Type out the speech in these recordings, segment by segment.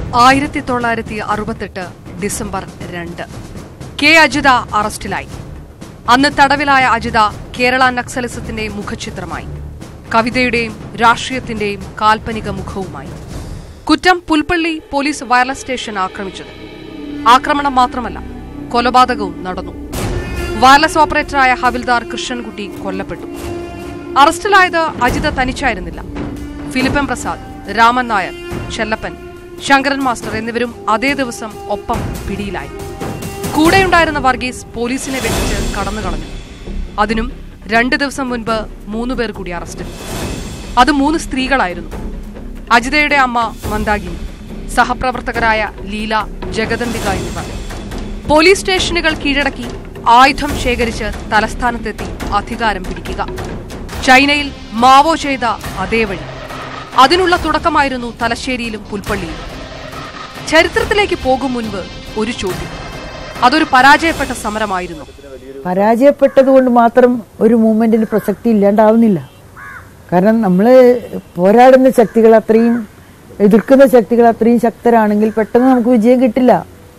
ആയിരത്തി തൊള്ളായിരത്തി അറുപത്തെട്ട് ഡിസംബർ രണ്ട് കെ അജിത അറസ്റ്റിലായി അന്ന് തടവിലായ അജിത കേരള നക്സലിസത്തിന്റെ മുഖചിത്രമായി കവിതയുടെയും രാഷ്ട്രീയത്തിന്റെയും കാൽപ്പനിക മുഖവുമായി കുറ്റം പുൽപ്പള്ളി പോലീസ് വയർലെസ് സ്റ്റേഷൻ ആക്രമിച്ചത് ആക്രമണം മാത്രമല്ല കൊലപാതകവും നടന്നു വയർലെസ് ഓപ്പറേറ്ററായ ഹവിൽദാർ കൃഷ്ണൻകുട്ടി കൊല്ലപ്പെട്ടു അറസ്റ്റിലായത് അജിത തനിച്ചായിരുന്നില്ല ഫിലിപ്പൻ പ്രസാദ് രാമൻ നായർ ചെല്ലപ്പൻ ശങ്കരൻ മാസ്റ്റർ എന്നിവരും അതേ ദിവസം ഒപ്പം പിടിയിലായി കൂടെയുണ്ടായിരുന്ന വർഗീസ് പോലീസിനെ വെട്ടിച്ച് കടന്നു കളഞ്ഞു അതിനും രണ്ട് ദിവസം മുൻപ് മൂന്ന് പേർ കൂടി അറസ്റ്റിൽ അത് മൂന്ന് സ്ത്രീകളായിരുന്നു അജിതയുടെ അമ്മ മന്ദാകിനി സഹപ്രവർത്തകരായ ലീല ജഗദന്തിക എന്നിവർ പോലീസ് സ്റ്റേഷനുകൾ കീഴടക്കി ആയുധം ശേഖരിച്ച് തലസ്ഥാനത്തെത്തി അധികാരം പിടിക്കുക ചൈനയിൽ മാവോ ചെയ്ത അതേ വഴി അതിനുള്ള തുടക്കമായിരുന്നു തലശ്ശേരിയിലും പുൽപ്പള്ളിയിലും ചരിത്രത്തിലേക്ക് പോകും മുൻപ് ഒരു ചോദ്യം അതൊരു പരാജയപ്പെട്ട സമരമായിരുന്നു പരാജയപ്പെട്ടത് കൊണ്ട് മാത്രം ഒരു മൂവ്മെന്റിന് പ്രസക്തി ഇല്ലാണ്ടാവുന്നില്ല കാരണം നമ്മൾ പോരാടുന്ന ശക്തികൾ അത്രയും എതിർക്കുന്ന ശക്തികൾ അത്രയും ശക്തരാണെങ്കിൽ പെട്ടെന്ന് നമുക്ക് വിജയം കിട്ടില്ല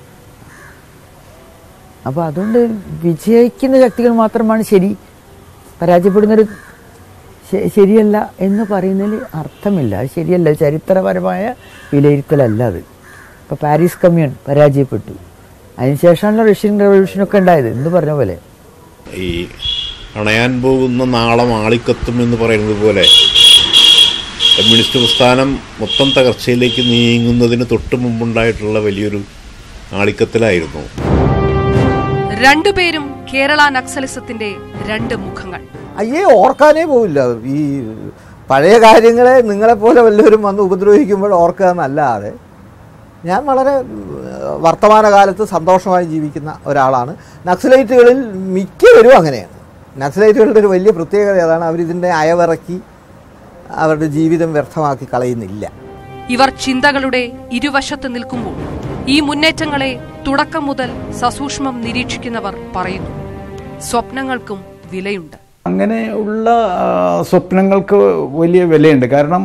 അപ്പോൾ അതുകൊണ്ട് വിജയിക്കുന്ന ശക്തികൾ മാത്രമാണ് ശരി പരാജയപ്പെടുന്നൊരു ശ- ശരിയല്ല എന്ന് പറയുന്നതിൽ അർത്ഥമില്ല അത് ശരിയല്ല ചരിത്രപരമായ വിലയിരുത്തലല്ല അത് ഇപ്പോൾ പാരീസ് കമ്മ്യൂൺ പരാജയപ്പെട്ടു അതിനുശേഷമാണല്ലോ റഷ്യൻ റവല്യൂഷനൊക്കെ ഉണ്ടായത് എന്ന് പറഞ്ഞ പോലെ ഈ അണയാൻ പോകുന്ന നാളം ആളിക്കത്തും എന്ന് പറയുന്നത് പോലെ കമ്മ്യൂണിസ്റ്റ് പ്രസ്ഥാനം മൊത്തം തകർച്ചയിലേക്ക് നീങ്ങുന്നതിന് തൊട്ട് മുമ്പുണ്ടായിട്ടുള്ള വലിയൊരു ആളിക്കത്തിലായിരുന്നു രണ്ടുപേരും കേരള നക്സലിസത്തിന്റെ രണ്ട് മുഖങ്ങൾ അയ്യേ ഓർക്കാനേ പോവില്ല ഈ പഴയ കാര്യങ്ങളെ നിങ്ങളെപ്പോലെ വല്ലവരും വന്ന് ഉപദ്രവിക്കുമ്പോൾ ഓർക്കുക എന്നല്ലാതെ ഞാൻ വളരെ ഏഹ്, വർത്തമാനകാലത്ത് സന്തോഷമായി ജീവിക്കുന്ന ഒരാളാണ് നക്സലൈറ്റുകളിൽ മിക്കവരും അങ്ങനെയാണ് നക്സലൈറ്റുകളുടെ ഒരു വലിയ പ്രത്യേകത അതാണ് അവരിതിൻ്റെ അയവിറക്കി അവരുടെ ജീവിതം വ്യർത്ഥമാക്കി കളയുന്നില്ല ഇവർ ചിന്തകളുടെ ഇരുവശത്ത് നിൽക്കുമ്പോൾ ഈ മുന്നേറ്റങ്ങളെ തുടക്കം മുതൽ സസൂക്ഷ്മം നിരീക്ഷിക്കുന്നവർ പറയുന്നു സ്വപ്നങ്ങൾക്കും വിലയുണ്ട് അങ്ങനെ ഉള്ള ആ, സ്വപ്നങ്ങൾക്ക് വലിയ വിലയുണ്ട് കാരണം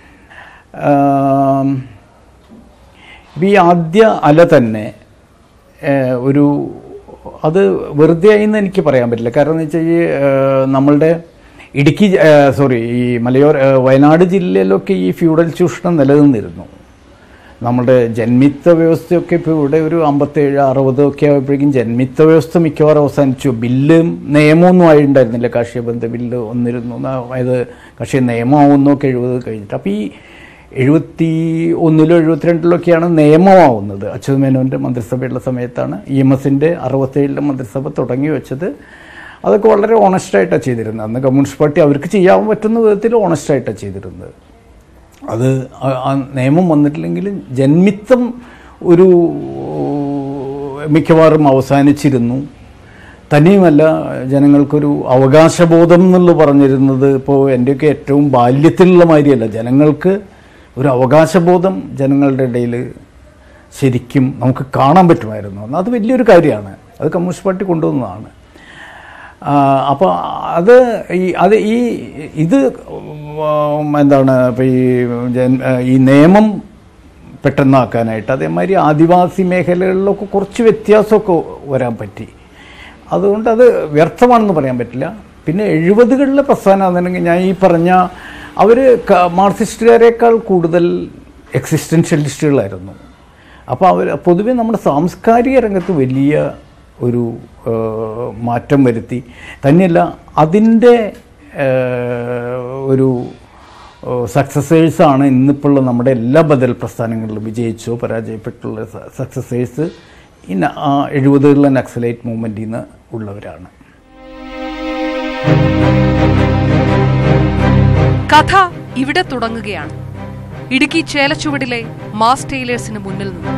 ആം, ഈ ആദ്യ അല തന്നെ ഏ, ഒരു അത് വെറുതെ ആയിന്ന് എനിക്ക് പറയാൻ പറ്റില്ല കാരണം എന്ന് വെച്ചാൽ ഈ ഏ, നമ്മളുടെ ഇടുക്കി സോറി ഈ മലയോര ഏ, വയനാട് ജില്ലയിലൊക്കെ ഈ ഫ്യൂഡൽ ചൂഷണം നിലനിന്നിരുന്നു നമ്മുടെ ജന്മിത്ത വ്യവസ്ഥയൊക്കെ ഇപ്പോൾ ഇവിടെ ഒരു അമ്പത്തേഴ് അറുപത് ഒക്കെ ആയപ്പോഴേക്കും ജന്മിത്ത വ്യവസ്ഥ മിക്കവാറും അവസാനിച്ചു ബില്ലും നിയമമൊന്നും ആയിട്ടുണ്ടായിരുന്നില്ല കാർഷിക ബന്ധ ബില്ല് വന്നിരുന്നു ന- അതായത് കാർഷിക നിയമമാവുന്നൊക്കെ എഴുപത് കഴിഞ്ഞിട്ട് അപ്പോൾ ഈ എഴുപത്തി ഒന്നിലോ എഴുപത്തിരണ്ടിലൊക്കെയാണ് നിയമമാവുന്നത് അച്യുത് മേനോൻ്റെ മന്ത്രിസഭയുള്ള സമയത്താണ് ഇ എം എസിൻ്റെ അറുപത്തേഴിലെ മന്ത്രിസഭ തുടങ്ങി വെച്ചത് അതൊക്കെ വളരെ ഓണസ്റ്റായിട്ടാണ് ചെയ്തിരുന്നത് അന്ന് കമ്മ്യൂണിസ്റ്റ് പാർട്ടി അവർക്ക് ചെയ്യാൻ പറ്റുന്ന വിധത്തിൽ ഓണസ്റ്റായിട്ടാണ് ചെയ്തിരുന്നത് അത് ആ- ആ നിയമം വന്നിട്ടില്ലെങ്കിലും ജന്മിത്തം ഒരു മിക്കവാറും അവസാനിച്ചിരുന്നു തന്നെയുമല്ല ജനങ്ങൾക്കൊരു അവകാശബോധം എന്നുള്ള പറഞ്ഞിരുന്നത് ഇപ്പോൾ എൻ്റെയൊക്കെ ഏറ്റവും ബാല്യത്തിലുള്ള മാതിരിയല്ല ജനങ്ങൾക്ക് ഒരു അവകാശബോധം ജനങ്ങളുടെ ഇടയിൽ ശരിക്കും നമുക്ക് കാണാൻ പറ്റുമായിരുന്നു അത് വലിയൊരു കാര്യമാണ് അത് കമ്മ്യൂണിസ്റ്റ് പാർട്ടി കൊണ്ടുവന്നതാണ് അപ്പോൾ അത് ഈ അത് ഈ ഇത് ഉം, എന്താണ് ഇപ്പോൾ ഈ ജൻ- ഈ നിയമം പെട്ടെന്നാക്കാനായിട്ട് അതേമാതിരി ആദിവാസി മേഖലകളിലൊക്കെ കുറച്ച് വ്യത്യാസമൊക്കെ വരാൻ പറ്റി അതുകൊണ്ട് അത് വ്യർത്ഥമാണെന്ന് പറയാൻ പറ്റില്ല പിന്നെ എഴുപതുകളിലെ പ്രസ്ഥാനം എന്നുണ്ടെങ്കിൽ ഞാൻ ഈ പറഞ്ഞ അവർ മാർക്സിസ്റ്റുകാരേക്കാൾ കൂടുതൽ എക്സിസ്റ്റൻഷ്യലിസ്റ്റുകളായിരുന്നു അപ്പോൾ അവർ പൊതുവെ നമ്മുടെ സാംസ്കാരിക രംഗത്ത് വലിയ ഒരു ആ, മാറ്റം വരുത്തി തന്നെയല്ല അതിൻ്റെ ആ, ഒരു സക്സസേഴ്സാണ് ഇന്നിപ്പോൾ നമ്മുടെ എല്ലാ ബദൽ പ്രസ്ഥാനങ്ങളിലും വിജയിച്ചോ പരാജയപ്പെട്ടുള്ള സക്സസേഴ്സ് ഈ ന- ആ എഴുപതുകളിലെ നക്സലൈറ്റ് മൂവ്മെൻറ്റിൽ നിന്ന് ഉള്ളവരാണ് കഥ ഇവിടെ തുടങ്ങുകയാണ് ഇടുക്കി ചേലച്ചുവടിലെ മാസ് ടൈലേഴ്സിന് മുന്നിൽ നിന്ന്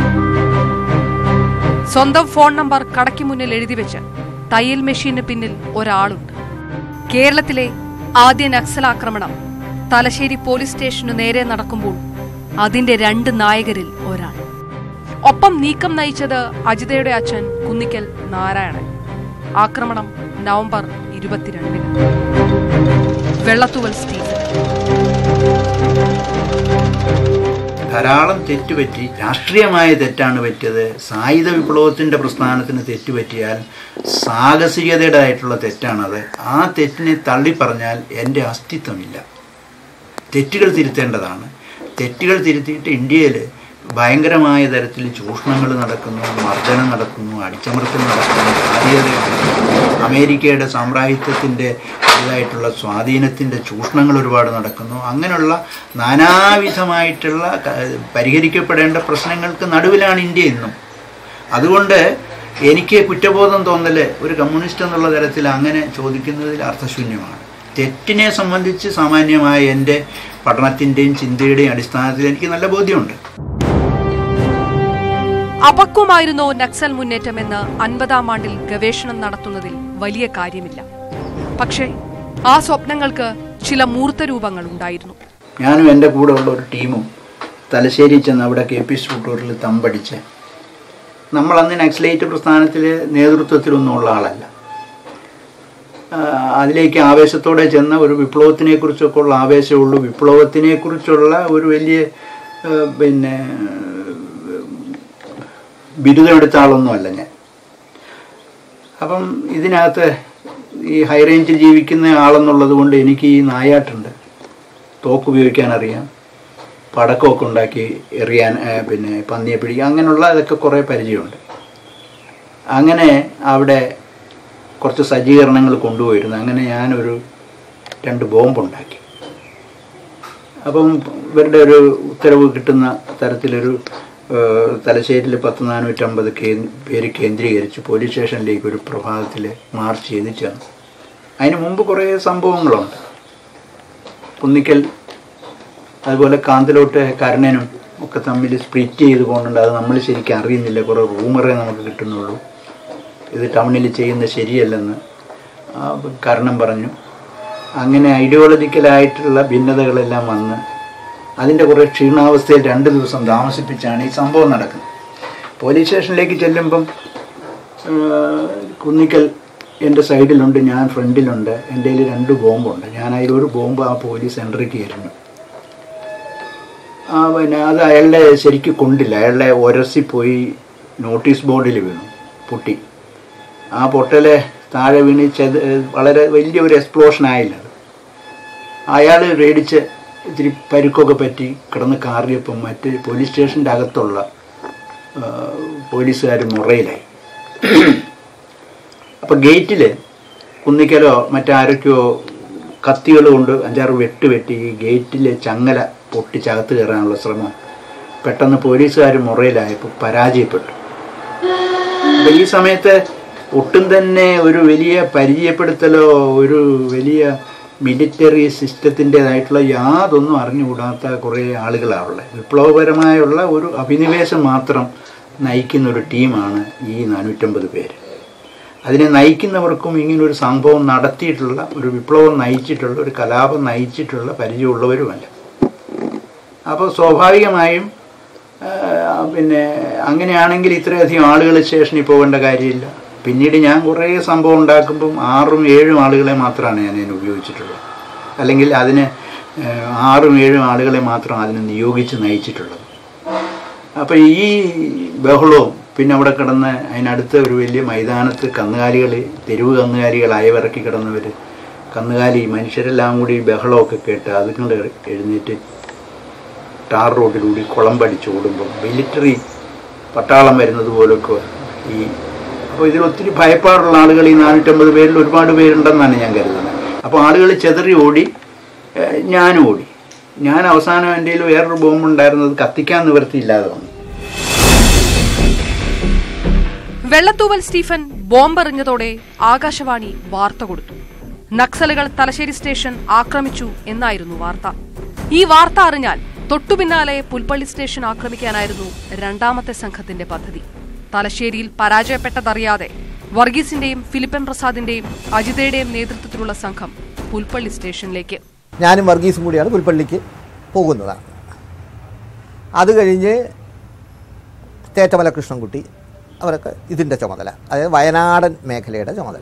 സ്വന്തം ഫോൺ നമ്പർ കടയ്ക്ക് മുന്നിൽ എഴുതി വെച്ച് തയ്യൽ മെഷീന് പിന്നിൽ ഒരാളുണ്ട് കേരളത്തിലെ ആദ്യ നക്സൽ ആക്രമണം തലശ്ശേരി പോലീസ് സ്റ്റേഷനു നേരെ നടക്കുമ്പോൾ അതിന്റെ രണ്ട് നായകരിൽ ഒരാൾ ഒപ്പം നീക്കം നയിച്ചത് അജിതയുടെ അച്ഛൻ കുന്നിക്കൽ നാരായണൻ ആക്രമണം നവംബർ ഇരുപത്തിരണ്ടിന് വെള്ളത്തുവൽ സ്റ്റീഫൻ ധാരാളം തെറ്റുപറ്റി രാഷ്ട്രീയമായ തെറ്റാണ് പറ്റിയത് സായുധ വിപ്ലവത്തിൻ്റെ പ്രസ്ഥാനത്തിന് തെറ്റുപറ്റിയാൽ സാഹസികതയുടേതായിട്ടുള്ള തെറ്റാണത് ആ തെറ്റിനെ തള്ളിപ്പറഞ്ഞാൽ എൻ്റെ അസ്തിത്വമില്ല തെറ്റുകൾ തിരുത്തേണ്ടതാണ് തെറ്റുകൾ തിരുത്തിയിട്ട് ഇന്ത്യയിൽ ഭയങ്കരമായ തരത്തിൽ ചൂഷണങ്ങൾ നടക്കുന്നു മർദ്ദനം നടക്കുന്നു അടിച്ചമർത്തൽ നടക്കുന്നു ജാതീയത നടക്കുന്നു അമേരിക്കയുടെ സാമ്രാജ്യത്വത്തിൻ്റെ ഇതായിട്ടുള്ള സ്വാധീനത്തിൻ്റെ ചൂഷണങ്ങൾ ഒരുപാട് നടക്കുന്നു അങ്ങനെയുള്ള നാനാവിധമായിട്ടുള്ള ക- പരിഹരിക്കപ്പെടേണ്ട പ്രശ്നങ്ങൾക്ക് നടുവിലാണ് ഇന്ത്യ ഇന്നും അതുകൊണ്ട് എനിക്ക് കുറ്റബോധം തോന്നൽ ഒരു കമ്മ്യൂണിസ്റ്റ് എന്നുള്ള തരത്തിൽ അങ്ങനെ ചോദിക്കുന്നതിൽ അർത്ഥശൂന്യമാണ് തെറ്റിനെ സംബന്ധിച്ച് സാമാന്യമായ എൻ്റെ പഠനത്തിൻ്റെയും ചിന്തയുടെയും അടിസ്ഥാനത്തിൽ എനിക്ക് നല്ല ബോധ്യമുണ്ട് അപക്വമായിരുന്നോ നക്സൽ മുന്നേറ്റമെന്ന് അൻപതാം ആണ്ടിൽ ഗവേഷണം നടത്തുന്നതിൽ വലിയ കാര്യമില്ല പക്ഷേ ആ സ്വപ്നങ്ങൾക്ക് ചില മൂർത്തരൂപങ്ങൾ ഉണ്ടായിരുന്നു ഞാനും എൻ്റെ കൂടെ ഉള്ള ഒരു ടീമും തലശ്ശേരി ചെന്ന് അവിടെ കെ പി സ്റ്റുട്ടൂറിൽ തമ്പടിച്ച് നമ്മൾ അന്ന് നക്സലൈറ്റ് പ്രസ്ഥാനത്തിൽ നേതൃത്വത്തിലൊന്നും ഉള്ള ആളല്ല ആ, അതിലേക്ക് ആവേശത്തോടെ ചെന്ന ഒരു വിപ്ലവത്തിനെ കുറിച്ചൊക്കെ ഉള്ള ആവേശമുള്ളൂ വിപ്ലവത്തിനെ കുറിച്ചുള്ള ഒരു വലിയ ആ, പിന്നെ ബിരുദമെടുത്ത ആളൊന്നുമല്ല ഞാൻ അപ്പം ഇതിനകത്ത് ഈ ഹൈ റേഞ്ചിൽ ജീവിക്കുന്ന ആളെന്നുള്ളത് കൊണ്ട് എനിക്ക് ഈ നായാട്ടുണ്ട് തോക്ക് ഉപയോഗിക്കാൻ അറിയാം പടക്കമൊക്കെ ഉണ്ടാക്കി എറിയാൻ ആ, പിന്നെ പന്നിയെ പിടിക്കുക അങ്ങനെയുള്ള ഇതൊക്കെ കുറേ പരിചയമുണ്ട് അങ്ങനെ അവിടെ കുറച്ച് സജ്ജീകരണങ്ങൾ കൊണ്ടുപോയിരുന്നു അങ്ങനെ ഞാനൊരു രണ്ട് ബോംബുണ്ടാക്കി അപ്പം ഇവരുടെ ഒരു ഉത്തരവ് കിട്ടുന്ന തരത്തിലൊരു ഏഹ്, തലശ്ശേരിയിൽ പത്ത് നാനൂറ്റമ്പത് കേ പേര് കേന്ദ്രീകരിച്ച് പോലീസ് സ്റ്റേഷനിലേക്ക് ഒരു പ്രഭാതത്തിൽ മാർച്ച് ചെയ്ത് ചെന്നു അതിന് മുമ്പ് കുറേ സംഭവങ്ങളുണ്ട് പുന്നിക്കൽ അതുപോലെ കാന്തലോട്ട് കരുണനും ഒക്കെ തമ്മിൽ സ്പ്ലിറ്റ് ചെയ്ത് പോകുന്നുണ്ട് അത് നമ്മൾ ശരിക്കും അറിയുന്നില്ല കുറേ റൂമറേ നമുക്ക് കിട്ടുന്നുള്ളൂ ഇത് ടൗണിൽ ചെയ്യുന്നത് ശരിയല്ലെന്ന് ആ കരണം പറഞ്ഞു അങ്ങനെ ഐഡിയോളജിക്കലായിട്ടുള്ള ഭിന്നതകളെല്ലാം വന്ന് അതിൻ്റെ കുറേ ക്ഷീണാവസ്ഥയിൽ രണ്ട് ദിവസം താമസിപ്പിച്ചാണ് ഈ സംഭവം നടക്കുന്നത് പോലീസ് സ്റ്റേഷനിലേക്ക് ചെല്ലുമ്പം ആ, കുന്നിക്കൽ എൻ്റെ സൈഡിലുണ്ട് ഞാൻ ഫ്രണ്ടിലുണ്ട് എൻ്റെ കയ്യിൽ രണ്ട് ബോംബുണ്ട് ഞാൻ അതിലൊരു ബോംബ് ആ പോലീസ് എൻട്രിക്ക് എറിഞ്ഞു ആ പിന്നെ അത് അയാളുടെ ശരിക്ക് കൊണ്ടില്ല അയാളുടെ ഒരസിപ്പോയി നോട്ടീസ് ബോർഡിൽ വീണു പൊട്ടി ആ പൊട്ടല് താഴെ വീണ് ചെത് വളരെ വലിയൊരു എക്സ്പ്ലോഷൻ ആയില്ല അത് അയാൾ പേടിച്ച് ഇത്തിരി പരുക്കൊക്കെ പറ്റി കിടന്ന് കാറിയപ്പം മറ്റ് പോലീസ് സ്റ്റേഷൻ്റെ അകത്തുള്ള പോലീസുകാർ മുറയിലായി അപ്പോൾ ഗേറ്റിൽ കുന്നിക്കലോ മറ്റാരൊക്കെയോ കത്തികൾ കൊണ്ട് അഞ്ചാറ് വെട്ട് വെട്ടി ഈ ഗേറ്റിലെ ചങ്ങല പൊട്ടിച്ചകത്ത് കയറാനുള്ള ശ്രമം പെട്ടെന്ന് പോലീസുകാർ മുറയിലായപ്പോൾ പരാജയപ്പെട്ടു അപ്പോൾ ഈ സമയത്ത് ഒട്ടും തന്നെ ഒരു വലിയ പരിചയപ്പെടുത്തലോ ഒരു വലിയ മിലിറ്ററി സിസ്റ്റത്തിൻ്റെതായിട്ടുള്ള യാതൊന്നും അറിഞ്ഞുകൂടാത്ത കുറേ ആളുകളാണുള്ളത് വിപ്ലവപരമായുള്ള ഒരു അഭിനിവേശം മാത്രം നയിക്കുന്ന ഒരു ടീമാണ് ഈ നാനൂറ്റമ്പത് പേര് അതിനെ നയിക്കുന്നവർക്കും ഇങ്ങനൊരു സംഭവം നടത്തിയിട്ടുള്ള ഒരു വിപ്ലവം നയിച്ചിട്ടുള്ള ഒരു കലാപം നയിച്ചിട്ടുള്ള പരിചയമുള്ളവരുമല്ല അപ്പോൾ സ്വാഭാവികമായും ആ, പിന്നെ അങ്ങനെയാണെങ്കിൽ ഇത്രയധികം ആളുകൾ സ്റ്റേഷനിൽ പോകേണ്ട കാര്യമില്ല പിന്നീട് ഞാൻ കുറേ സംഭവം ഉണ്ടാക്കുമ്പം ആറും ഏഴും ആളുകളെ മാത്രമാണ് ഞാൻ അതിന് ഉപയോഗിച്ചിട്ടുള്ളത് അല്ലെങ്കിൽ അതിന് ആ, ആറും ഏഴും ആളുകളെ മാത്രം അതിന് നിയോഗിച്ച് നയിച്ചിട്ടുള്ളത് അപ്പോൾ ഈ ബഹളവും പിന്നെ അവിടെ കിടന്ന് അതിനടുത്ത് ഒരു വലിയ മൈതാനത്ത് കന്നുകാലികൾ തെരുവ് കന്നുകാലികൾ അയവിറക്കി കിടന്നവർ കന്നുകാലി മനുഷ്യരെല്ലാം കൂടി ഈ ബഹളമൊക്കെ കേട്ട് അതുങ്ങൾ എഴുന്നേറ്റ് ടാർ റോഡിലൂടെ കുളമ്പടിച്ച് ഓടുമ്പോൾ മിലിറ്ററി പട്ടാളം വരുന്നത് പോലൊക്കെ ഈ അപ്പോൾ ഇതിൽ ഒത്തിരി ഭയപ്പാടുള്ള ആളുകൾ ഈ നാനൂറ്റമ്പത് പേരിൽ ഒരുപാട് പേരുണ്ടെന്നാണ് ഞാൻ കരുതുന്നത് അപ്പോൾ ആളുകൾ ചെതറി ഓടി ഏഹ് ഞാനും ഓടി ഞാൻ അവസാനം എൻ്റെ കയ്യിൽ വേറൊരു ബോംബ് ഉണ്ടായിരുന്നത് കത്തിക്കാൻ നിവൃത്തിയില്ലാതെ വന്നു വെള്ളത്തൂവൽ സ്റ്റീഫൻ ബോംബെറിഞ്ഞതോടെ ആകാശവാണി വാർത്ത കൊടുത്തു നക്സലുകൾ തലശ്ശേരി സ്റ്റേഷൻ ആക്രമിച്ചു എന്നായിരുന്നു വാർത്ത ഈ വാർത്ത അറിഞ്ഞാൽ തൊട്ടുപിന്നാലെ പുൽപ്പള്ളി സ്റ്റേഷൻ ആക്രമിക്കാനായിരുന്നു രണ്ടാമത്തെ സംഘത്തിന്റെ പദ്ധതി തലശ്ശേരിയിൽ പരാജയപ്പെട്ടതറിയാതെ വർഗീസിന്റെയും ഫിലിപ്പൻ പ്രസാദിന്റെയും അജിതയുടെയും നേതൃത്വത്തിലുള്ള സംഘം പുൽപ്പള്ളി സ്റ്റേഷനിലേക്ക് ഞാനും വർഗീസും കൂടിയാണ് പുൽപ്പള്ളിക്ക് പോകുന്നതാണ് അത് കഴിഞ്ഞ് തേറ്റമല കൃഷ്ണൻകുട്ടി അവരൊക്കെ ഇതിൻ്റെ ചുമതല അതായത് വയനാടൻ മേഖലയുടെ ചുമതല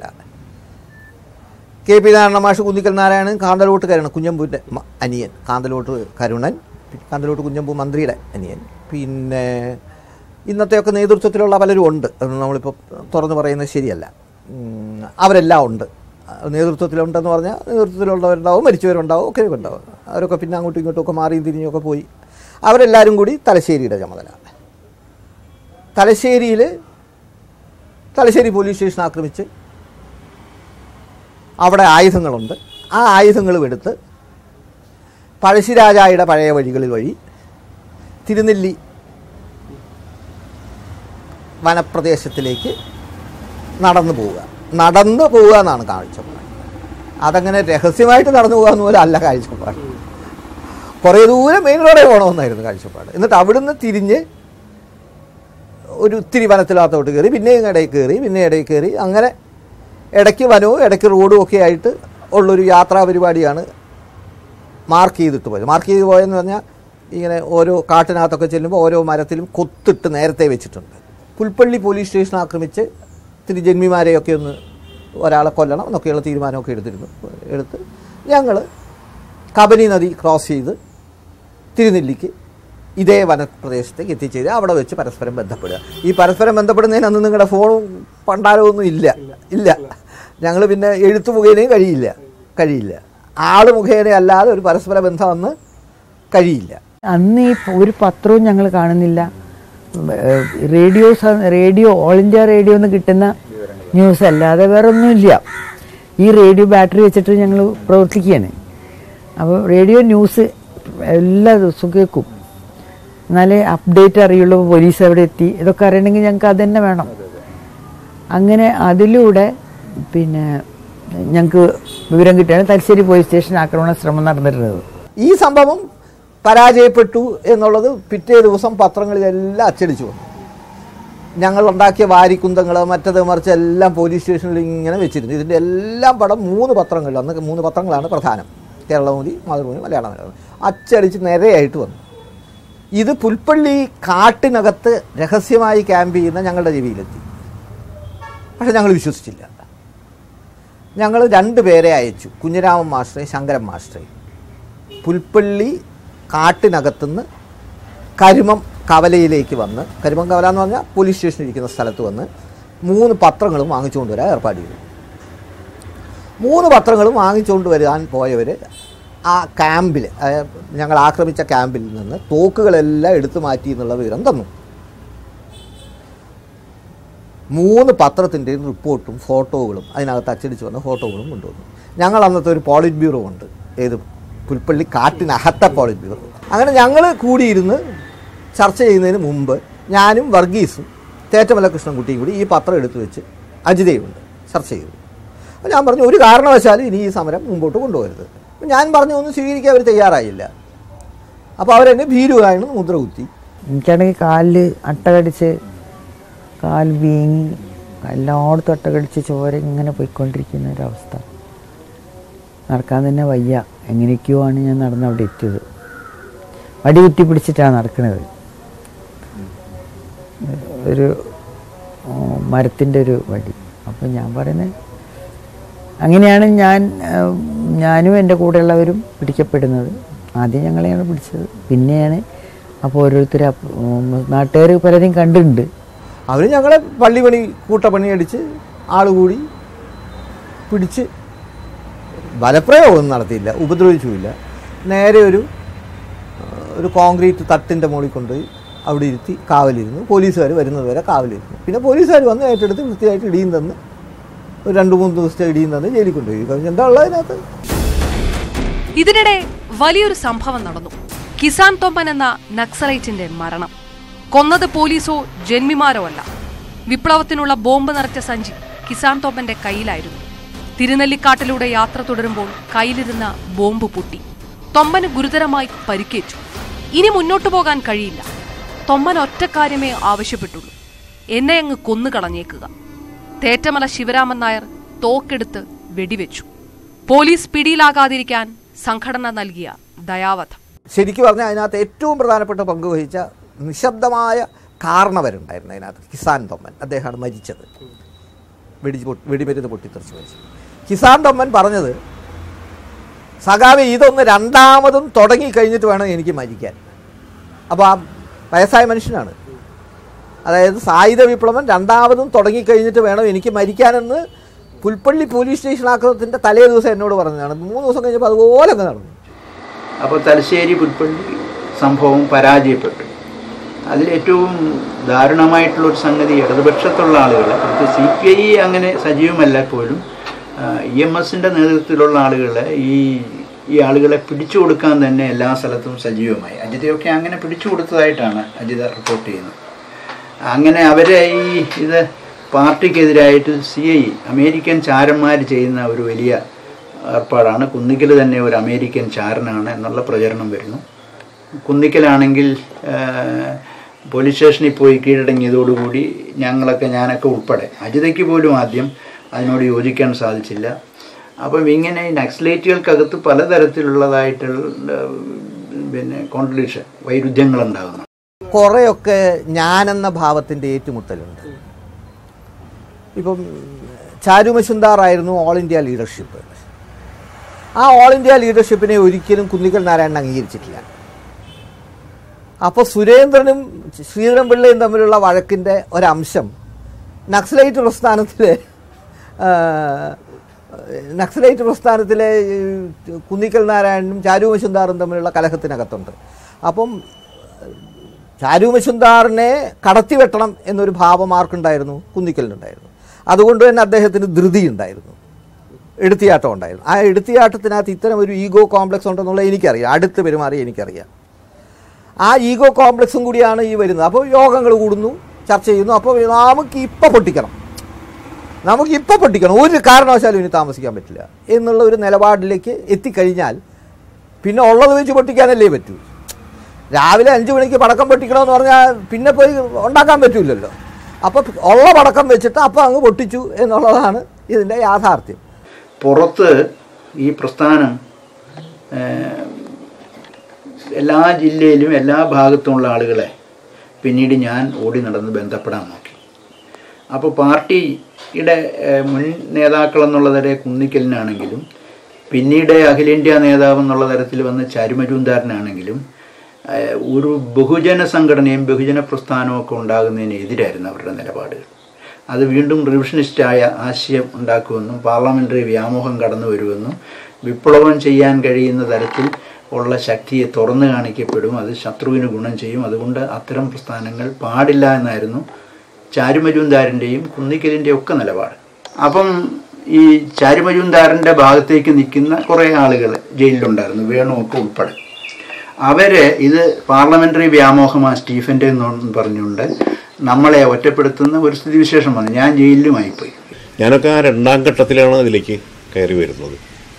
കെ പി നാരായണ മാഷ് കുന്നിക്കൽ നാരായണൻ കാന്തലോട്ട് കരുണൻ കുഞ്ഞമ്പൂൻ്റെ മ- അനിയൻ കാന്തലോട്ട് കരുണൻ കാന്തലോട്ട് കുഞ്ഞമ്പു മന്ത്രിയുടെ അനിയൻ പിന്നെ ഇന്നത്തെയൊക്കെ നേതൃത്വത്തിലുള്ള പലരും ഉണ്ട് അതൊന്നും നമ്മളിപ്പോൾ തുറന്നു പറയുന്നത് ശരിയല്ല ഉം, അവരെല്ലാം ഉണ്ട് നേതൃത്വത്തിലുണ്ടെന്ന് പറഞ്ഞാൽ നേതൃത്വത്തിലുള്ളവരുണ്ടാവും മരിച്ചവരുണ്ടാവും ഒക്കെ ഉണ്ടാവും അവരൊക്കെ പിന്നെ അങ്ങോട്ടും ഇങ്ങോട്ടും ഒക്കെ മാറിയും തിരിഞ്ഞും ഒക്കെ പോയി അവരെല്ലാവരും കൂടി തലശ്ശേരിയുടെ ചുമതല തലശ്ശേരിയിൽ തലശ്ശേരി പോലീസ് സ്റ്റേഷൻ ആക്രമിച്ച് അവിടെ ആയുധങ്ങളുണ്ട് ആ ആയുധങ്ങളും എടുത്ത് പഴശ്ശിരാജായുടെ പഴയ വഴികളിൽ വഴി തിരുനെല്ലി വനപ്രദേശത്തിലേക്ക് നടന്നു പോവുക നടന്നു പോവുക എന്നാണ് കാഴ്ചപ്പാട് അതങ്ങനെ രഹസ്യമായിട്ട് നടന്നു പോകുക എന്ന് പോലെ അല്ല കാഴ്ചപ്പാട് കുറേ ദൂരം മെയിൻ റോഡിൽ പോകണമെന്നായിരുന്നു കാഴ്ചപ്പാട് എന്നിട്ട് അവിടുന്ന് തിരിഞ്ഞ് ഒരു ഇത്തിരി വനത്തിനകത്തോട്ട് കയറി പിന്നെയും ഇടയിൽ കയറി പിന്നെ ഇടയിൽ കയറി അങ്ങനെ ഇടയ്ക്ക് വനവും ഇടയ്ക്ക് റോഡും ഒക്കെ ആയിട്ട് ഉള്ളൊരു യാത്രാ പരിപാടിയാണ് മാർക്ക് ചെയ്തിട്ട് പോയത് മാർക്ക് ചെയ്ത് പോയെന്ന് പറഞ്ഞാൽ ഇങ്ങനെ ഓരോ കാട്ടിനകത്തൊക്കെ ചെല്ലുമ്പോൾ ഓരോ മരത്തിലും കൊത്തിട്ട് നേരത്തെ വെച്ചിട്ടുണ്ട് പുൽപ്പള്ളി പോലീസ് സ്റ്റേഷൻ ആക്രമിച്ച് ഇത്തിരി ജന്മിമാരെയൊക്കെ ഒന്ന് ഒരാളെ കൊല്ലണം എന്നൊക്കെയുള്ള തീരുമാനമൊക്കെ എടുത്തിരുന്നു എടുത്ത് ഞങ്ങൾ കബനി നദി ക്രോസ് ചെയ്ത് തിരുനെല്ലിക്ക് ഇതേ വനപ്രദേശത്തേക്ക് എത്തിച്ചേരുക അവിടെ വെച്ച് പരസ്പരം ബന്ധപ്പെടുക ഈ പരസ്പരം ബന്ധപ്പെടുന്നതിന് അന്ന് നിങ്ങളുടെ ഫോണും പണ്ടാരമൊന്നും ഇല്ല ഇല്ല ഞങ്ങൾ പിന്നെ എഴുത്തു മുഖേനയും കഴിയില്ല കഴിയില്ല ആൾ മുഖേന അല്ലാതെ ഒരു പരസ്പര ബന്ധം അന്ന് കഴിയില്ല അന്ന് ഈ ഒരു പത്രവും ഞങ്ങൾ കാണുന്നില്ല ഏഹ് റേഡിയോ സ- റേഡിയോ ഓൾ ഇന്ത്യ റേഡിയോ എന്ന് കിട്ടുന്ന ന്യൂസ് അല്ലാതെ വേറെ ഒന്നുമില്ല ഈ റേഡിയോ ബാറ്ററി വെച്ചിട്ട് ഞങ്ങൾ പ്രവർത്തിക്കുകയാണ് അപ്പോൾ റേഡിയോ ന്യൂസ് എല്ലാ ദിവസവും കേൾക്കും എന്നാലേ അപ്ഡേറ്റ് അറിയുള്ളൂ പോലീസ് എവിടെ എത്തി ഇതൊക്കെ അറിയണമെങ്കിൽ ഞങ്ങൾക്ക് അത് തന്നെ വേണം അങ്ങനെ അതിലൂടെ പിന്നെ ഞങ്ങൾക്ക് വിവരം കിട്ടുകയാണ് തലശ്ശേരി പോലീസ് സ്റ്റേഷൻ ആക്രമണ ശ്രമം നടന്നിരുന്നത് ഈ സംഭവം പരാജയപ്പെട്ടു എന്നുള്ളത് പിറ്റേ ദിവസം പത്രങ്ങളിലെല്ലാം അച്ചടിച്ചു വന്നു ഞങ്ങൾ ഉണ്ടാക്കിയ വാരിക്കുന്തങ്ങൾ മറ്റത് മറിച്ച് എല്ലാം പോലീസ് സ്റ്റേഷനിൽ ഇങ്ങനെ വെച്ചിരുന്നു ഇതിൻ്റെ എല്ലാം പടം മൂന്ന് പത്രങ്ങളിൽ അന്ന് മൂന്ന് പത്രങ്ങളാണ് പ്രധാനം കേരളമൂലി മാതൃഭൂമി മലയാള മനോരമ അച്ചടിച്ച് നിരയായിട്ട് വന്നു ഇത് പുൽപ്പള്ളി കാട്ടിനകത്ത് രഹസ്യമായി ക്യാമ്പ് ചെയ്യുന്ന ഞങ്ങളുടെ ചെവിയിലെത്തി പക്ഷെ ഞങ്ങൾ വിശ്വസിച്ചില്ല ഞങ്ങൾ രണ്ട് പേരെ അയച്ചു കുഞ്ഞിരാമൻ മാസ്റ്ററെ ശങ്കരൻ മാസ്റ്ററെ പുൽപ്പള്ളി കാട്ടിനകത്തുനിന്ന് കരുമം കവലയിലേക്ക് വന്ന് കരുമം കവല എന്ന് പറഞ്ഞാൽ പോലീസ് സ്റ്റേഷൻ ഇരിക്കുന്ന സ്ഥലത്ത് വന്ന് മൂന്ന് പത്രങ്ങളും വാങ്ങിച്ചുകൊണ്ട് വരാൻ ഏർപ്പാട് ചെയ്തു മൂന്ന് പത്രങ്ങളും വാങ്ങിച്ചുകൊണ്ട് വരാൻ പോയവർ ആ ക്യാമ്പിൽ അതായത് ഞങ്ങൾ ആക്രമിച്ച ക്യാമ്പിൽ നിന്ന് തോക്കുകളെല്ലാം എടുത്തു മാറ്റി എന്നുള്ള വിവരം തന്നു മൂന്ന് പത്രത്തിൻ്റെയും റിപ്പോർട്ടും ഫോട്ടോകളും അതിനകത്ത് അച്ചടിച്ച് വന്ന ഫോട്ടോകളും കൊണ്ടുവന്നു ഞങ്ങൾ അന്നത്തെ ഒരു പോളിറ്റ് ബ്യൂറോ ഉണ്ട് ഏത് പുൽപ്പള്ളി കാട്ടിനകത്തെ പോളിറ്റ് ബ്യൂറോ അങ്ങനെ ഞങ്ങൾ കൂടിയിരുന്ന് ചർച്ച ചെയ്യുന്നതിന് മുമ്പ് ഞാനും വർഗീസും തേറ്റമല കൃഷ്ണൻകുട്ടിയും കൂടി ഈ പത്രം എടുത്തു വെച്ച് അജിതയുണ്ട് ചർച്ച ചെയ്തു അപ്പോൾ ഞാൻ പറഞ്ഞു ഒരു കാരണവശാലും ഇനി ഈ സമരം മുമ്പോട്ട് കൊണ്ടുപോകരുത് അപ്പോൾ ഞാൻ പറഞ്ഞു ഒന്നും സ്വീകരിക്കാൻ അവർ തയ്യാറായില്ല അപ്പോൾ അവരെന്നെ ഭീരുവായിരുന്നു മുദ്ര കുത്തി എനിക്കാണെങ്കിൽ കാലിൽ അട്ട കടിച്ച് കാൽ വീങ്ങി എല്ലായിടത്തും അട്ട കടിച്ച് ചോര ഇങ്ങനെ പോയിക്കൊണ്ടിരിക്കുന്ന ഒരവസ്ഥ നടക്കാൻ തന്നെ വയ്യ എങ്ങനെയൊക്കെയോ ആണ് ഞാൻ നടന്ന് അവിടെ എത്തിയത് വടി കുത്തി പിടിച്ചിട്ടാണ് നടക്കുന്നത് ഒരു മരത്തിൻ്റെ ഒരു വടി അപ്പം ഞാൻ പറയുന്നത് അങ്ങനെയാണ് ഞാൻ ആ, ഞാനും എൻ്റെ കൂടെയുള്ളവരും പിടിക്കപ്പെടുന്നത് ആദ്യം ഞങ്ങളെയാണ് പിടിച്ചത് പിന്നെയാണ് അപ്പോൾ ഓരോരുത്തർ നാട്ടുകാർ പലരെയും കണ്ടിട്ടുണ്ട് അവർ ഞങ്ങളെ പള്ളിപണി കൂട്ടപ്പണി അടിച്ച് ആളുകൂടി പിടിച്ച് ബലപ്രയോഗമൊന്നും നടത്തിയില്ല ഉപദ്രവിച്ചുമില്ല നേരെ ഒരു ആ, ഒരു കോൺക്രീറ്റ് തട്ടിൻ്റെ മുകളിൽ കൊണ്ടുപോയി അവിടെ ഇരുത്തി കാവലിരുന്നു പോലീസുകാർ വരുന്നത് വരെ കാവലിരുന്നു പിന്നെ പോലീസുകാർ വന്ന് ഏറ്റെടുത്ത് വൃത്തിയായിട്ട് ഇടിയും തന്ന് ഒരു രണ്ട് മൂന്ന് ദിവസത്തെ ഇടിയും തന്ന് ജയിലിൽ കൊണ്ടുപോയി കഴിഞ്ഞ് എന്താ ഉള്ളത് അതിനകത്ത് ഇതിനിടെ വലിയൊരു സംഭവം നടന്നു കിസാൻ തൊമ്മൻ എന്ന നക്സലൈറ്റിന്റെ മരണം കൊന്നത് പോലീസോ ജന്മിമാരോ അല്ല വിപ്ലവത്തിനുള്ള ബോംബ് നിറച്ച സഞ്ചി കിസാൻ തൊമ്മന്റെ കയ്യിലായിരുന്നു തിരുനെല്ലിക്കാട്ടിലൂടെ യാത്ര തുടരുമ്പോൾ കയ്യിലിരുന്ന ബോംബ് പൊട്ടി തൊമ്മന് ഗുരുതരമായി പരിക്കേറ്റു ഇനി മുന്നോട്ടു പോകാൻ കഴിയില്ല തൊമ്മൻ ഒറ്റ കാര്യമേ ആവശ്യപ്പെട്ടുള്ളൂ എന്നെ അങ്ങ് കൊന്നുകളഞ്ഞേക്കുക തേറ്റമല ശിവരാമൻ നായർ തോക്കെടുത്ത് വെടിവെച്ചു പോലീസ് പിടിയിലാകാതിരിക്കാൻ സംഘടന നൽകിയ ദയാവധം ശരിക്കും പറഞ്ഞാൽ അതിനകത്ത് ഏറ്റവും പ്രധാനപ്പെട്ട പങ്ക് വഹിച്ച നിശബ്ദമായ കാരണവരുണ്ടായിരുന്നു അതിനകത്ത് കിസാൻ തൊമ്മൻ അദ്ദേഹമാണ് മരിച്ചത് വെടി പൊട്ടി- വെടിമരുന്ന് പൊട്ടിത്തെറിച്ച് മരിച്ചത് കിസാൻ തൊമ്മൻ പറഞ്ഞത് സഖാവെ ഇതൊന്ന് രണ്ടാമതും തുടങ്ങി കഴിഞ്ഞിട്ട് വേണം എനിക്ക് മരിക്കാൻ അപ്പോൾ ആ വയസ്സായ മനുഷ്യനാണ് അതായത് സായുധ വിപ്ലവം രണ്ടാമതും തുടങ്ങിക്കഴിഞ്ഞിട്ട് വേണം എനിക്ക് മരിക്കാനെന്ന് പുൽപ്പള്ളി പോലീസ് സ്റ്റേഷൻ ആക്രമണത്തിൻ്റെ തലേ ദിവസം എന്നോട് പറഞ്ഞതാണ് മൂന്ന് ദിവസം കഴിഞ്ഞപ്പോൾ അതുപോലെ അങ്ങ് നടന്നു അപ്പോൾ തലശ്ശേരി പുൽപ്പള്ളി സംഭവം പരാജയപ്പെട്ടു അതിലേറ്റവും ദാരുണമായിട്ടുള്ളൊരു സംഗതി ഇടതുപക്ഷത്തുള്ള ആളുകൾ പ്രത്യേകിച്ച് സി പി ഐ അങ്ങനെ സജീവമല്ല പോലും ഇ എം എസിൻ്റെ നേതൃത്വത്തിലുള്ള ആളുകൾ ഈ ഈ ആളുകളെ പിടിച്ചു കൊടുക്കാൻ തന്നെ എല്ലാ സ്ഥലത്തും സജീവമായി അജിതയൊക്കെ അങ്ങനെ പിടിച്ചു കൊടുത്തതായിട്ടാണ് അജിത റിപ്പോർട്ട് ചെയ്യുന്നത് അങ്ങനെ അവരെ ഈ ഇത് പാർട്ടിക്കെതിരായിട്ട് സി ഐ അമേരിക്കൻ ചാരന്മാർ ചെയ്യുന്ന ഒരു വലിയ ഏർപ്പാടാണ് കുന്നിക്കൽ തന്നെ ഒരു അമേരിക്കൻ ചാരനാണ് എന്നുള്ള പ്രചരണം വരുന്നു കുന്നിക്കലാണെങ്കിൽ ആ, പോലീസ് സ്റ്റേഷനിൽ പോയി കീഴടങ്ങിയതോടുകൂടി ഞങ്ങളൊക്കെ ഞാനൊക്കെ ഉൾപ്പെടെ അജിതയ്ക്ക് പോലും ആദ്യം അതിനോട് യോജിക്കാൻ സാധിച്ചില്ല അപ്പം ഇങ്ങനെ നക്സലേറ്റുകൾക്കകത്ത് പലതരത്തിലുള്ളതായിട്ടുള്ള പിന്നെ കോൺട്രഡിക്ഷൻ വൈരുദ്ധ്യങ്ങളുണ്ടാകുന്നു കുറേയൊക്കെ ഞാനെന്ന ഭാവത്തിൻ്റെ ഏറ്റുമുട്ടലുണ്ട് ഇപ്പം ചാരു മശുന്ദാറായിരുന്നു ഓൾ ഇന്ത്യ ലീഡർഷിപ്പ് ആ ഓൾ ഇന്ത്യ ലീഡർഷിപ്പിനെ ഒരിക്കലും കുന്നിക്കൽ നാരായണൻ അംഗീകരിച്ചിട്ടില്ല അപ്പോൾ സുരേന്ദ്രനും ശ്രീധരൻ പിള്ളയും തമ്മിലുള്ള വഴക്കിൻ്റെ ഒരംശം നക്സലൈറ്റ് പ്രസ്ഥാനത്തിലെ ആ, നക്സലൈറ്റ് പ്രസ്ഥാനത്തിലെ ഈ കുന്നിക്കൽ നാരായണനും ചാരു മശുന്ദാറും തമ്മിലുള്ള കലഹത്തിനകത്തുണ്ട് അപ്പം ചാരു മശുന്ദാറിനെ കടത്തി വെട്ടണം എന്നൊരു ഭാവം ആർക്കുണ്ടായിരുന്നു കുന്നിക്കലിനുണ്ടായിരുന്നു അതുകൊണ്ട് തന്നെ അദ്ദേഹത്തിന് ധൃതി ഉണ്ടായിരുന്നു എടുത്തിയാട്ടം ഉണ്ടായിരുന്നു ആ എടുത്തിയാട്ടത്തിനകത്ത് ഇത്തരം ഒരു ഈഗോ കോംപ്ലക്സ് ഉണ്ടെന്നുള്ളത് എനിക്കറിയാം അടുത്ത് പെരുമാറി എനിക്കറിയാം ആ ഈഗോ കോംപ്ലക്സും കൂടിയാണ് ഈ വരുന്നത് അപ്പോൾ യോഗങ്ങൾ കൂടുന്നു ചർച്ച ചെയ്യുന്നു അപ്പോൾ നമുക്ക് ഇപ്പം പൊട്ടിക്കണം നമുക്ക് ഇപ്പം പൊട്ടിക്കണം ഒരു കാരണവശാലും ഇനി താമസിക്കാൻ പറ്റില്ല എന്നുള്ള ഒരു നിലപാടിലേക്ക് എത്തിക്കഴിഞ്ഞാൽ പിന്നെ ഉള്ളത് വെച്ച് പൊട്ടിക്കാനല്ലേ പറ്റൂ രാവിലെ അഞ്ച് മണിക്ക് പടക്കം പൊട്ടിക്കണമെന്ന് പറഞ്ഞാൽ പിന്നെ പോയി ഉണ്ടാക്കാൻ പറ്റൂലല്ലോ അപ്പോൾ ഉള്ള പടക്കം വെച്ചിട്ട് അപ്പോൾ അങ്ങ് പൊട്ടിച്ചു എന്നുള്ളതാണ് ഇതിൻ്റെ യാഥാർത്ഥ്യം പുറത്ത് ഈ പ്രസ്ഥാനം ഏഹ്, എല്ലാ ജില്ലയിലും എല്ലാ ഭാഗത്തുമുള്ള ആളുകളെ പിന്നീട് ഞാൻ ഓടി നടന്ന് ബന്ധപ്പെടാൻ നോക്കി അപ്പോൾ പാർട്ടിയുടെ ഏഹ്, മുൻ നേതാക്കൾ എന്നുള്ള തര കുന്നിക്കലിനാണെങ്കിലും പിന്നീട് അഖിലേന്ത്യാ നേതാവ് എന്നുള്ള തരത്തിൽ വന്ന ചരുമജൂന്താരനാണെങ്കിലും ഏഹ്, ഒരു ബഹുജന സംഘടനയും ബഹുജന പ്രസ്ഥാനവും ഒക്കെ ഉണ്ടാകുന്നതിന് എതിരായിരുന്നു അവരുടെ നിലപാടുകൾ അത് വീണ്ടും റിവിഷനിസ്റ്റായ ആശയം ഉണ്ടാക്കുമെന്നും പാർലമെൻ്ററി വ്യാമോഹം കടന്നു വരുമെന്നും വിപ്ലവം ചെയ്യാൻ കഴിയുന്ന തരത്തിൽ ഉള്ള ശക്തിയെ തുറന്നു കാണിക്കപ്പെടും അത് ശത്രുവിന് ഗുണം ചെയ്യും അതുകൊണ്ട് അത്തരം പ്രസ്ഥാനങ്ങൾ പാടില്ല എന്നായിരുന്നു ചാരുമജൂന്താരൻ്റെയും കുന്നിക്കലിൻ്റെയും ഒക്കെ നിലപാട് അപ്പം ഈ ചാരുമജൂന്താരൻ്റെ ഭാഗത്തേക്ക് നിൽക്കുന്ന കുറേ ആളുകൾ ജയിലിലുണ്ടായിരുന്നു വേണുവൊക്കെ ഉൾപ്പെടെ അവര് ഇത് പാർലമെന്ററി വ്യാമോഹമാ സ്റ്റീഫൻ്റെ എന്ന് പറഞ്ഞുകൊണ്ട് നമ്മളെ ഒറ്റപ്പെടുത്തുന്ന ഒരു സ്ഥിതിവിശേഷം വന്നു ഞാൻ ജയിലിലുമായിപ്പോയി ഞാനൊക്കെ ആ രണ്ടാം ഘട്ടത്തിലാണ് അതിലേക്ക് കയറി വരുന്നത്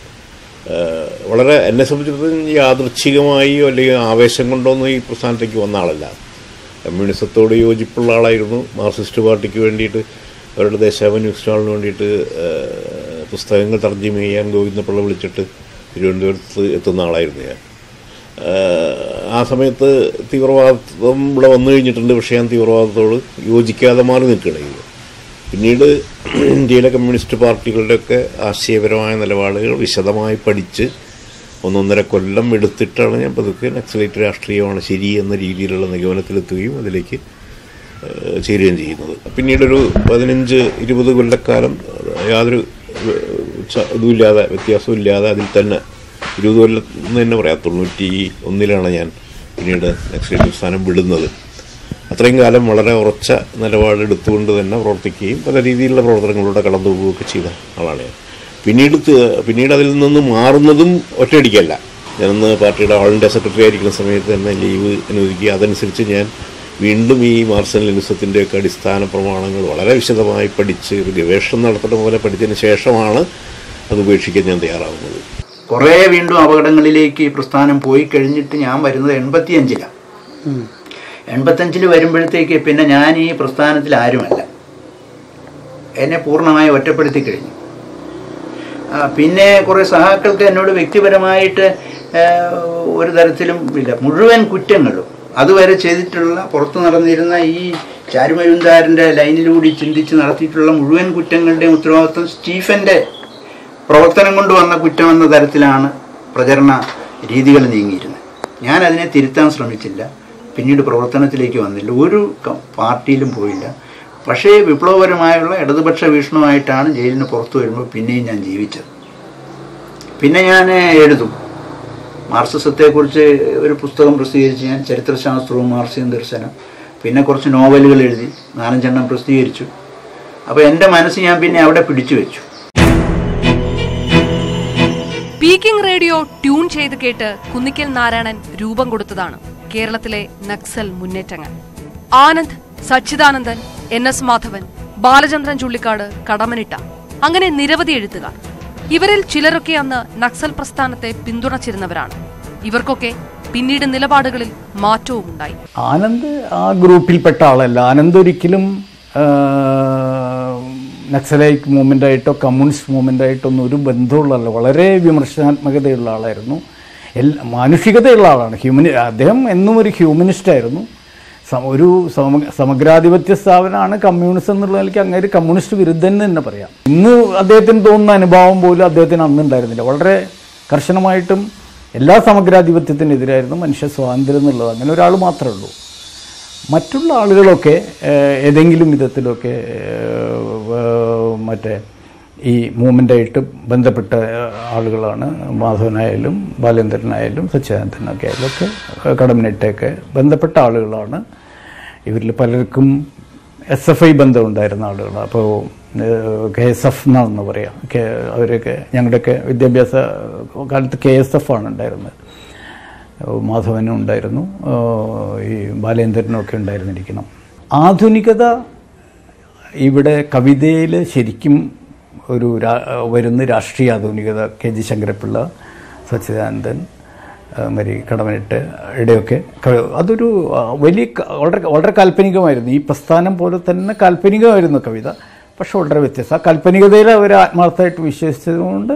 ഏഹ് വളരെ എന്നെ സംബന്ധിച്ചിടത്തോളം യാദൃച്ഛികമായോ അല്ലെങ്കിൽ ആവേശം കൊണ്ടൊന്നും ഈ പ്രസ്ഥാനത്തേക്ക് വന്ന ആളല്ല കമ്മ്യൂണിസത്തോട് യോജിപ്പുള്ള ആളായിരുന്നു മാർക്സിസ്റ്റ് പാർട്ടിക്ക് വേണ്ടിയിട്ട് അവരുടെ ദേശാഭിമാനിസ്റ്റാളിന് വേണ്ടിയിട്ട് ഏഹ് പുസ്തകങ്ങൾ തർജ്ജമ ചെയ്യാൻ ഗോവിന്ദപിള്ള വിളിച്ചിട്ട് തിരുവനന്തപുരത്ത് എത്തുന്ന ആളായിരുന്നു ഞാൻ ഏഹ് ആ സമയത്ത് തീവ്രവാദം ഇവിടെ വന്നു കഴിഞ്ഞിട്ടുണ്ട് പക്ഷേ ഞാൻ തീവ്രവാദത്തോട് യോജിക്കാതെ മാറി നിൽക്കുകയാണെങ്കിൽ പിന്നീട് ഇന്ത്യയിലെ കമ്മ്യൂണിസ്റ്റ് പാർട്ടികളുടെയൊക്കെ ആശയപരമായ നിലപാടുകൾ വിശദമായി പഠിച്ച് ഒന്നൊന്നര കൊല്ലം എടുത്തിട്ടാണ് ഞാൻ പതുക്കെ നക്സലേറ്റ് രാഷ്ട്രീയമാണ് ശരി എന്ന രീതിയിലുള്ള നിഗമനത്തിലെത്തുകയും അതിലേക്ക് ഏഹ് ചേരുകയും ചെയ്യുന്നത് പിന്നീടൊരു പതിനഞ്ച് ഇരുപത് കൊല്ലക്കാലം യാതൊരു ഏഹ് ച- ഇതുമില്ലാതെ വ്യത്യാസമില്ലാതെ അതിൽ തന്നെ ഇരുപത് കൊല്ലം എന്ന് തന്നെ പറയാം തൊണ്ണൂറ്റി ഒന്നിലാണ് ഞാൻ പിന്നീട് നക്സലേറ്റ് പ്രസ്ഥാനം വിടുന്നത് അത്രയും കാലം വളരെ ഉറച്ച നിലപാടെടുത്തുകൊണ്ട് തന്നെ പ്രവർത്തിക്കുകയും പല രീതിയിലുള്ള പ്രവർത്തനങ്ങളിലൂടെ കടന്നു പോവുകയൊക്കെ ചെയ്ത ആളാണ് ഞാൻ പിന്നീട് ത- പിന്നീട് അതിൽ നിന്ന് മാറുന്നതും ഒറ്റയടിക്കല്ല ഞാനന്ന് പാർട്ടിയുടെ ഓൾ ഇന്ത്യ സെക്രട്ടറി ആയിരിക്കുന്ന സമയത്ത് തന്നെ ലീവ് അനുവദിക്കുക അതനുസരിച്ച് ഞാൻ വീണ്ടും ഈ മാർസൽ ലിനിസത്തിൻ്റെ ഒക്കെ അടിസ്ഥാന പ്രമാണങ്ങൾ വളരെ വിശദമായി പഠിച്ച് ഒരു ഗവേഷണം നടത്തുന്ന പോലെ പഠിച്ചതിന് ശേഷമാണ് അത് ഉപേക്ഷിക്കാൻ ഞാൻ തയ്യാറാവുന്നത് കുറേ വീണ്ടും അപകടങ്ങളിലേക്ക് ഈ പ്രസ്ഥാനം പോയി കഴിഞ്ഞിട്ട് ഞാൻ വരുന്നത് എൺപത്തിയഞ്ചിലാണ് എൺപത്തഞ്ചിൽ വരുമ്പോഴത്തേക്ക് പിന്നെ ഞാൻ ഈ പ്രസ്ഥാനത്തിൽ ആരുമല്ല എന്നെ പൂർണ്ണമായി ഒറ്റപ്പെടുത്തി കഴിഞ്ഞു ആ, പിന്നെ കുറേ സഹാക്കൾക്ക് എന്നോട് വ്യക്തിപരമായിട്ട് ആ, ഒരു തരത്തിലും ഇല്ല മുഴുവൻ കുറ്റങ്ങളും അതുവരെ ചെയ്തിട്ടുള്ള പുറത്ത് നടന്നിരുന്ന ഈ ചാരുമയുന്താരൻ്റെ ലൈനിലൂടെ ചിന്തിച്ച് നടത്തിയിട്ടുള്ള മുഴുവൻ കുറ്റങ്ങളുടെയും ഉത്തരവാദിത്വം സ്റ്റീഫൻ്റെ പ്രവർത്തനം കൊണ്ട് വന്ന കുറ്റമെന്ന തരത്തിലാണ് പ്രചരണ രീതികൾ നീങ്ങിയിരുന്നത് ഞാൻ അതിനെ തിരുത്താൻ ശ്രമിച്ചില്ല പിന്നീട് പ്രവർത്തനത്തിലേക്ക് വന്നില്ല ഒരു ക- പാർട്ടിയിലും പോയില്ല പക്ഷേ വിപ്ലവപരമായുള്ള ഇടതുപക്ഷ വീക്ഷണമായിട്ടാണ് ജയിലിന് പുറത്തു വരുമ്പോൾ പിന്നെയും ഞാൻ ജീവിച്ചത് പിന്നെ ഞാൻ എഴുതും മാർക്സിസത്തെക്കുറിച്ച് ഒരു പുസ്തകം പ്രസിദ്ധീകരിച്ച് ഞാൻ ചരിത്രശാസ്ത്രവും മാർക്സിയം ദർശനം പിന്നെ കുറച്ച് നോവലുകൾ എഴുതി നാലഞ്ചെണ്ണം പ്രസിദ്ധീകരിച്ചു അപ്പോൾ എൻ്റെ മനസ്സ് ഞാൻ പിന്നെ അവിടെ പിടിച്ചു വെച്ചു പീക്കിംഗ് റേഡിയോ ട്യൂൺ ചെയ്ത് കേട്ട് കുന്നിക്കൽ നാരായണൻ രൂപം കൊടുത്തതാണ് കേരളത്തിലെ നക്സൽ മുന്നേറ്റങ്ങൾ ആനന്ദ് സച്ചിദാനന്ദൻ എൻ എസ് മാധവൻ ബാലചന്ദ്രൻ ചുള്ളിക്കാട് കടമനിട്ട അങ്ങനെ നിരവധി എഴുത്തുകാർ ഇവരിൽ ചിലരൊക്കെ അന്ന് നക്സൽ പ്രസ്ഥാനത്തെ പിന്തുണച്ചിരുന്നവരാണ് ഇവർക്കൊക്കെ പിന്നീട് നിലപാടുകളിൽ മാറ്റവും ഉണ്ടായി ആനന്ദ് ആ ഗ്രൂപ്പിൽപ്പെട്ട ആളല്ല ആനന്ദ് ഒരിക്കലും ആ, നക്സലൈറ്റ് മൂവ്മെൻ്റ് ആയിട്ടോ കമ്മ്യൂണിസ്റ്റ് മൂവ്മെൻ്റ് ആയിട്ടോ ഒന്നും ഒരു ബന്ധമുള്ളതല്ല വളരെ വിമർശനാത്മകതയുള്ള ആളായിരുന്നു എല്ലാ മാനുഷികതയുള്ള ആളാണ് ഹ്യൂമനി അദ്ദേഹം എന്നും ഒരു ഹ്യൂമനിസ്റ്റ് ആയിരുന്നു സമ- ഒരു സമ സമഗ്രാധിപത്യ സ്ഥാപനമാണ് കമ്മ്യൂണിസം എന്നുള്ള നിലയ്ക്ക് അങ്ങനെ കമ്മ്യൂണിസ്റ്റ് വിരുദ്ധൻ എന്ന് തന്നെ പറയാം ഇന്ന് അദ്ദേഹത്തിന് തോന്നുന്ന അനുഭവം പോലും അദ്ദേഹത്തിന് അന്ന് ഉണ്ടായിരുന്നില്ല വളരെ കർശനമായിട്ടും എല്ലാ സമഗ്രാധിപത്യത്തിനെതിരായിരുന്നു മനുഷ്യ സ്വാതന്ത്ര്യം എന്നുള്ളത് അങ്ങനെ ഒരാൾ മാത്രമേ ഉള്ളൂ മറ്റുള്ള ആളുകളൊക്കെ ഏഹ്, ഏതെങ്കിലും വിധത്തിലൊക്കെ ഏഹ്, മറ്റേ ഈ മൂവ്മെൻ്റായിട്ട് ബന്ധപ്പെട്ട ഏഹ്, ആളുകളാണ് മാധവനായാലും ബാലേന്ദ്രനായാലും സച്ചിദാനന്ദനൊക്കെ ആയാലും ഒക്കെ കടമനിട്ടയൊക്കെ ബന്ധപ്പെട്ട ആളുകളാണ് ഇവരിൽ പലർക്കും എസ് എഫ് ഐ ബന്ധമുണ്ടായിരുന്ന ആളുകളാണ് അപ്പോൾ കെ എസ് എഫ് എന്നാണെന്ന് പറയാം കെ അവരൊക്കെ ഞങ്ങളുടെയൊക്കെ വിദ്യാഭ്യാസ കാലത്ത് കെ എസ് എഫ് ആണ് ഉണ്ടായിരുന്നത് മാധവനും ഉണ്ടായിരുന്നു ഏഹ് ഈ ബാലേന്ദ്രനും ഒക്കെ ഉണ്ടായിരുന്നിരിക്കണം ആധുനികത ഇവിടെ കവിതയിൽ ശരിക്കും ഒരു രാ- വരുന്ന രാഷ്ട്രീയ ആധുനികത കെ ജി ശങ്കരപ്പിള്ള സച്ചിദാനന്ദൻ ഏഹ് മരി കടമനിട്ട് ഇടയൊക്കെ ക- അതൊരു ആ, വലിയ ക- വളരെ വളരെ കാൽപ്പനികമായിരുന്നു ഈ പ്രസ്ഥാനം പോലെ തന്നെ കാൽപ്പനികമായിരുന്നു കവിത പക്ഷെ വളരെ വ്യത്യസ്തം ആ കാൽപ്പനികതയിൽ അവർ ആത്മാർത്ഥമായിട്ട് വിശ്വസിച്ചതുകൊണ്ട്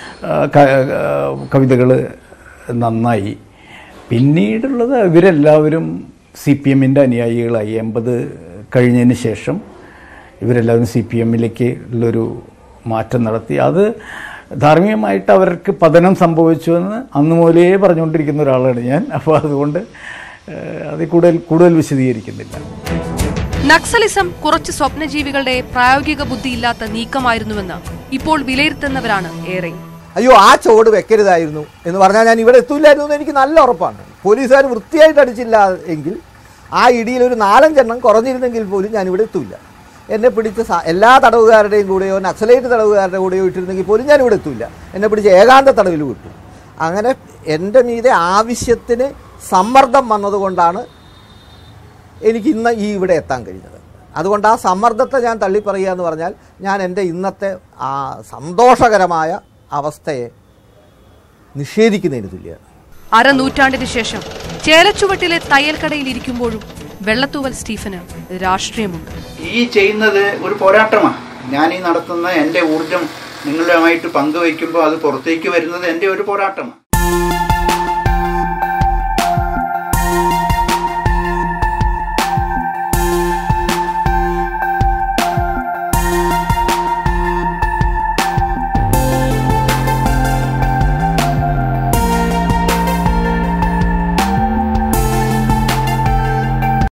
കവിതകൾ നന്നായി പിന്നീടുള്ളത് ഇവരെല്ലാവരും സി പി എമ്മിൻ്റെ അനുയായികളായി എൺപത് കഴിഞ്ഞതിന് ശേഷം ഇവരെല്ലാവരും സി പി എമ്മിലേക്ക് ഉള്ളൊരു മാറ്റം നടത്തി അത് ധാർമ്മികമായിട്ട് അവർക്ക് പതനം സംഭവിച്ചു എന്ന് അന്ന് മുതലേ പറഞ്ഞുകൊണ്ടിരിക്കുന്ന ഒരാളാണ് ഞാൻ അപ്പോൾ അതുകൊണ്ട് ഏഹ്, അതിൽ കൂടുതൽ കൂടുതൽ വിശദീകരിക്കുന്നില്ല നക്സലിസം കുറച്ച് സ്വപ്നജീവികളുടെ പ്രായോഗിക ബുദ്ധിയില്ലാത്ത നീക്കമായിരുന്നുവെന്ന് ഇപ്പോൾ വിലയിരുത്തുന്നവരാണ് ഏറെ അയ്യോ ആ ചോട് വെക്കരുതായിരുന്നു എന്ന് പറഞ്ഞാൽ ഞാൻ ഇവിടെ എത്തൂലായിരുന്നു എന്ന് എനിക്ക് നല്ല ഉറപ്പാണ് പോലീസുകാർ വൃത്തിയായിട്ട് അടിച്ചില്ല എങ്കിൽ ആ ഇടിയിൽ ഒരു നാലഞ്ചെണ്ണം കുറഞ്ഞിരുന്നെങ്കിൽ പോലും ഞാൻ ഇവിടെ എത്തൂല എന്നെ പിടിച്ച സ- എല്ലാ തടവുകാരുടെയും കൂടെയോ നക്സലൈറ്റ് തടവുകാരുടെ കൂടെയോ ഇട്ടിരുന്നെങ്കിൽ പോലും ഞാൻ ഇവിടെ എത്തൂല എന്നെ പിടിച്ച് ഏകാന്ത തടവിൽ വിട്ടു അങ്ങനെ എൻ്റെ മീതെ ആവശ്യത്തിന് സമ്മർദ്ദം വന്നതുകൊണ്ടാണ് എനിക്ക് ഇന്ന് ഈ ഇവിടെ എത്താൻ കഴിഞ്ഞത് അതുകൊണ്ട് ആ സമ്മർദ്ദത്തെ ഞാൻ തള്ളിപ്പറയുക എന്ന് പറഞ്ഞാൽ ഞാൻ എൻ്റെ ഇന്നത്തെ ആ സന്തോഷകരമായ അവസ്ഥയെ നിഷേധിക്കുന്നതിന് തുല്യമാണ് അരനൂറ്റാണ്ടിന് ശേഷം ചേലച്ചുവട്ടിലെ തയ്യൽക്കടയിൽ ഇരിക്കുമ്പോഴും വെള്ളത്തൂവൽ സ്റ്റീഫന് രാഷ്ട്രീയമുണ്ട് ഈ ചെയ്യുന്നത് ഒരു പോരാട്ടമാണ് ഞാൻ ഈ നടത്തുന്ന എൻ്റെ ഊർജം നിങ്ങളുമായിട്ട് പങ്കുവയ്ക്കുമ്പോൾ അത് പുറത്തേക്ക് വരുന്നത് എൻ്റെ ഒരു പോരാട്ടമാണ്